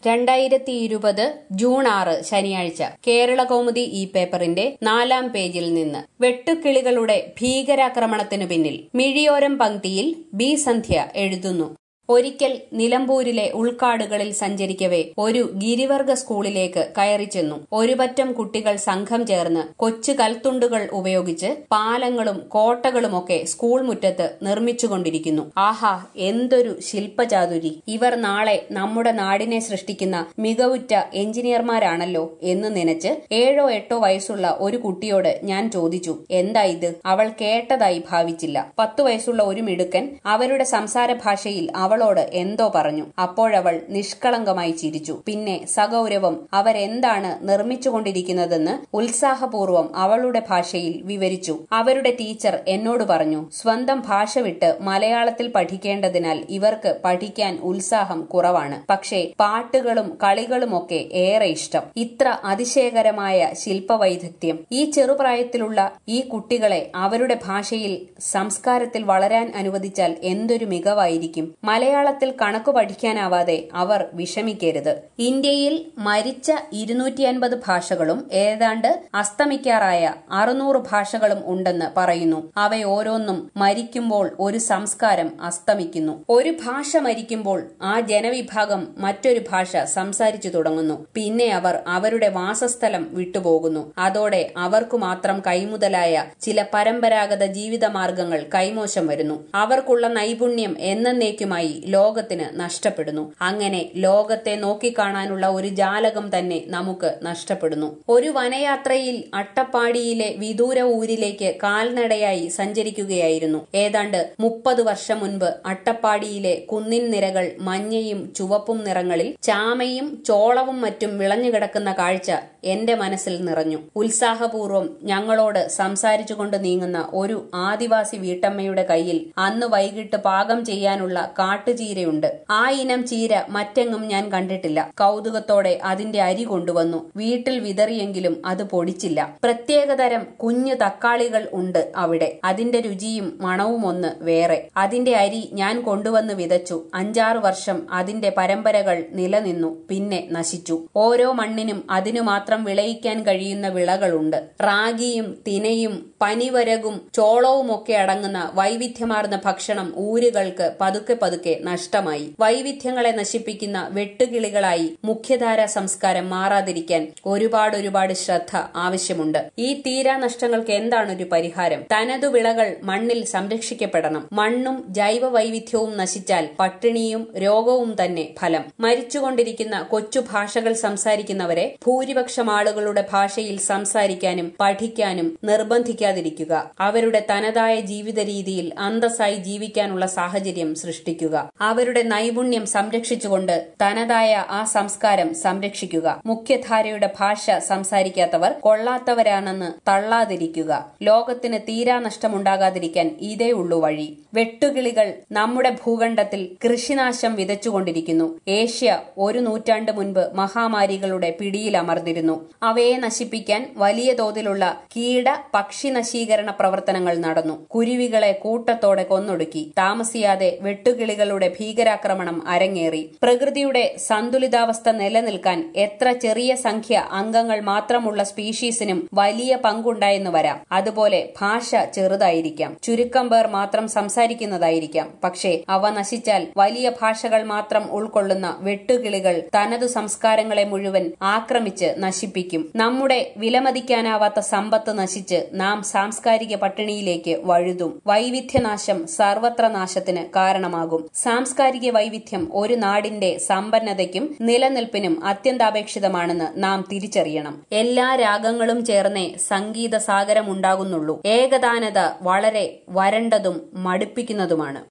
രണ്ടായിരത്തി ഇരുപത് ജൂൺ ആറ് ശനിയാഴ്ച കേരള കൗമുദി ഈ പേപ്പറിന്റെ നാലാം പേജിൽ നിന്ന് വെട്ടുക്കിളികളുടെ ഭീകരാക്രമണത്തിനു പിന്നിൽ മിഴിയോരം പങ്ക്തിയിൽ ബി സന്ധ്യ എഴുതുന്നു ഒരിക്കൽ നിലമ്പൂരിലെ ഉൾക്കാടുകളിൽ സഞ്ചരിക്കവേ ഒരു ഗിരിവർഗ സ്കൂളിലേക്ക് കയറി ചെന്നു ഒരുപറ്റം കുട്ടികൾ സംഘം ചേർന്ന് കൊച്ചു കൽത്തുണ്ടുകൾ ഉപയോഗിച്ച് പാലങ്ങളും കോട്ടകളുമൊക്കെ സ്കൂൾ മുറ്റത്ത് നിർമ്മിച്ചുകൊണ്ടിരിക്കുന്നു ആഹാ എന്തൊരു ശില്പചാതുരി ഇവർ നാളെ നമ്മുടെ നാടിനെ സൃഷ്ടിക്കുന്ന മികവുറ്റ എഞ്ചിനീയർമാരാണല്ലോ എന്ന് നനച്ച് ഏഴോ എട്ടോ വയസ്സുള്ള ഒരു കുട്ടിയോട് ഞാൻ ചോദിച്ചു എന്താ ഇത് അവൾ കേട്ടതായി ഭാവിച്ചില്ല പത്തു വയസ്സുള്ള ഒരു മിടുക്കൻ അവരുടെ സംസാര ഭാഷയിൽ അവളോട് എന്തോ പറഞ്ഞു അപ്പോഴവൾ നിഷ്കളങ്കമായി ചിരിച്ചു പിന്നെ സഗൗരവം അവരെന്താണ് നിർമ്മിച്ചുകൊണ്ടിരിക്കുന്നതെന്ന് ഉത്സാഹപൂർവ്വം അവളുടെ ഭാഷയിൽ വിവരിച്ചു അവരുടെ ടീച്ചർ എന്നോട് പറഞ്ഞു സ്വന്തം ഭാഷ വിട്ട് മലയാളത്തിൽ പഠിക്കേണ്ടതിനാൽ ഇവർക്ക് പഠിക്കാൻ ഉത്സാഹം കുറവാണ് പക്ഷേ പാട്ടുകളും കളികളുമൊക്കെ ഏറെ ഇഷ്ടം ഇത്ര അതിശയകരമായ ശില്പവൈദഗ്ധ്യം ഈ ചെറുപ്രായത്തിലുള്ള ഈ കുട്ടികളെ അവരുടെ ഭാഷയിൽ സംസ്കാരത്തിൽ വളരാൻ അനുവദിച്ചാൽ എന്തൊരു മികവായിരിക്കും മലയാളത്തിൽ കണക്കു പഠിക്കാനാവാതെ അവർ വിഷമിക്കരുത് ഇന്ത്യയിൽ മരിച്ച ഇരുന്നൂറ്റി അൻപത് ഭാഷകളും ഏതാണ്ട് അസ്തമിക്കാറായ അറുന്നൂറ് ഭാഷകളും ഉണ്ടെന്ന് പറയുന്നു അവയോരോന്നും മരിക്കുമ്പോൾ ഒരു സംസ്കാരം അസ്തമിക്കുന്നു ഒരു ഭാഷ മരിക്കുമ്പോൾ ആ ജനവിഭാഗം മറ്റൊരു ഭാഷ സംസാരിച്ചു തുടങ്ങുന്നു പിന്നെ അവർ അവരുടെ വാസസ്ഥലം വിട്ടുപോകുന്നു അതോടെ അവർക്കു മാത്രം കൈമുതലായ ചില പരമ്പരാഗത ജീവിതമാർഗങ്ങൾ കൈമോശം വരുന്നു അവർക്കുള്ള നൈപുണ്യം എന്നേക്കുമായി ലോകത്തിന് നഷ്ടപ്പെടുന്നു അങ്ങനെ ലോകത്തെ നോക്കിക്കാണാനുള്ള ഒരു ജാലകം തന്നെ നമുക്ക് നഷ്ടപ്പെടുന്നു ഒരു വനയാത്രയിൽ അട്ടപ്പാടിയിലെ വിദൂര ഊരിലേക്ക് കാൽനടയായി സഞ്ചരിക്കുകയായിരുന്നു ഏതാണ്ട് മുപ്പത് വർഷം മുൻപ് അട്ടപ്പാടിയിലെ കുന്നിൻ നിരകൾ മഞ്ഞയും ചുവപ്പും നിറങ്ങളിൽ ചാമയും ചോളവും മറ്റും വിളഞ്ഞുകിടക്കുന്ന കാഴ്ച എന്റെ മനസ്സിൽ നിറഞ്ഞു ഉത്സാഹപൂർവ്വം ഞങ്ങളോട് സംസാരിച്ചുകൊണ്ട് നീങ്ങുന്ന ഒരു ആദിവാസി വീട്ടമ്മയുടെ കയ്യിൽ അന്ന് വൈകിട്ട് പാകം ചെയ്യാനുള്ള കാട്ടുചീരയുണ്ട് ആ ഇനം ചീര മറ്റെങ്ങും ഞാൻ കണ്ടിട്ടില്ല കൗതുകത്തോടെ അതിന്റെ അരി കൊണ്ടുവന്നു വീട്ടിൽ വിതറിയെങ്കിലും അത് പൊടിച്ചില്ല പ്രത്യേകതരം കുഞ്ഞു തക്കാളികൾ ഉണ്ട് അവിടെ അതിന്റെ രുചിയും മണവും ഒന്ന് വേറെ അതിന്റെ അരി ഞാൻ കൊണ്ടുവന്ന് വിതച്ചു അഞ്ചാറ് വർഷം അതിന്റെ പരമ്പരകൾ നിലനിന്നു പിന്നെ നശിച്ചു ഓരോ മണ്ണിനും അതിനു മാത്രം വിളയിക്കാൻ കഴിയുന്ന വിളകളുണ്ട് റാഗിയും തിനയും പനിവരകും ചോളവുമൊക്കെ അടങ്ങുന്ന വൈവിധ്യമാർന്ന ഭക്ഷണം ഊരുകൾക്ക് പതുക്കെ പതുക്കെ നഷ്ടമായി വൈവിധ്യങ്ങളെ നശിപ്പിക്കുന്ന വെട്ടുകിളികളായി മുഖ്യധാര സംസ്കാരം മാറാതിരിക്കാൻ ഒരുപാട് ഒരുപാട് ശ്രദ്ധ ആവശ്യമുണ്ട് ഈ തീരാ നഷ്ടങ്ങൾക്ക് എന്താണ് പരിഹാരം തനതു വിളകൾ മണ്ണിൽ സംരക്ഷിക്കപ്പെടണം മണ്ണും ജൈവ വൈവിധ്യവും നശിച്ചാൽ പട്ടിണിയും രോഗവും തന്നെ ഫലം മരിച്ചുകൊണ്ടിരിക്കുന്ന കൊച്ചു ഭാഷകൾ സംസാരിക്കുന്നവരെ ഭൂരിപക്ഷം ആളുകളുടെ ഭാഷയിൽ സംസാരിക്കാനും പഠിക്കാനും നിർബന്ധിക്കാതിരിക്കുക അവരുടെ തനതായ ജീവിത രീതിയിൽ അന്തസ്സായി ജീവിക്കാനുള്ള സാഹചര്യം സൃഷ്ടിക്കുക അവരുടെ നൈപുണ്യം സംരക്ഷിച്ചുകൊണ്ട് തനതായ ആ സംസ്കാരം സംരക്ഷിക്കുക മുഖ്യധാരയുടെ ഭാഷ സംസാരിക്കാത്തവർ കൊള്ളാത്തവരാണെന്ന് തള്ളാതിരിക്കുക ലോകത്തിന് തീരാ നഷ്ടമുണ്ടാകാതിരിക്കാൻ ഇതേ ഉള്ളു വഴി വെട്ടുകിളികൾ നമ്മുടെ ഭൂഖണ്ഡത്തിൽ കൃഷിനാശം വിതച്ചുകൊണ്ടിരിക്കുന്നു ഏഷ്യ ഒരു നൂറ്റാണ്ട് മുൻപ് മഹാമാരികളുടെ പിടിയിലമർന്നിരുന്നു അവയെ നശിപ്പിക്കാൻ വലിയ തോതിലുള്ള കീട പക്ഷി നശീകരണ പ്രവർത്തനങ്ങൾ നടന്നു കുരുവികളെ കൂട്ടത്തോടെ കൊന്നൊടുക്കി താമസിയാതെ വെട്ടുകിളികളുടെ ഭീകരാക്രമണം അരങ്ങേറി പ്രകൃതിയുടെ സന്തുലിതാവസ്ഥ നിലനിൽക്കാൻ എത്ര ചെറിയ സംഖ്യ അംഗങ്ങൾ മാത്രമുള്ള സ്പീഷീസിനും വലിയ പങ്കുണ്ടായെന്ന് വരാം അതുപോലെ ഭാഷ ചെറുതായിരിക്കാം ചുരുക്കം പേർ മാത്രം സംസാരിക്കുന്നതായിരിക്കാം പക്ഷേ അവ നശിച്ചാൽ വലിയ ഭാഷകൾ മാത്രം ഉൾക്കൊള്ളുന്ന വെട്ടുകിളികൾ തനതു സംസ്കാരങ്ങളെ മുഴുവൻ ആക്രമിച്ച് നശിപ്പിക്കും നമ്മുടെ വിലമതിക്കാനാവാത്ത സമ്പത്ത് നശിച്ച് നാം സാംസ്കാരിക പട്ടിണിയിലേക്ക് വഴുതും വൈവിധ്യനാശം സർവത്ര നാശത്തിന് കാരണമാകും സാംസ്കാരിക വൈവിധ്യം ഒരു നാടിന്റെ സമ്പന്നതയ്ക്കും നിലനിൽപ്പിനും അത്യന്താപേക്ഷിതമാണെന്ന് നാം തിരിച്ചറിയണം എല്ലാ രാഗങ്ങളും ചേർന്നേ സംഗീത സാഗരമുണ്ടാകുന്നുള്ളൂ ഏകദാനത വളരെ വരണ്ടതും മടുപ്പിക്കുന്നതുമാണ്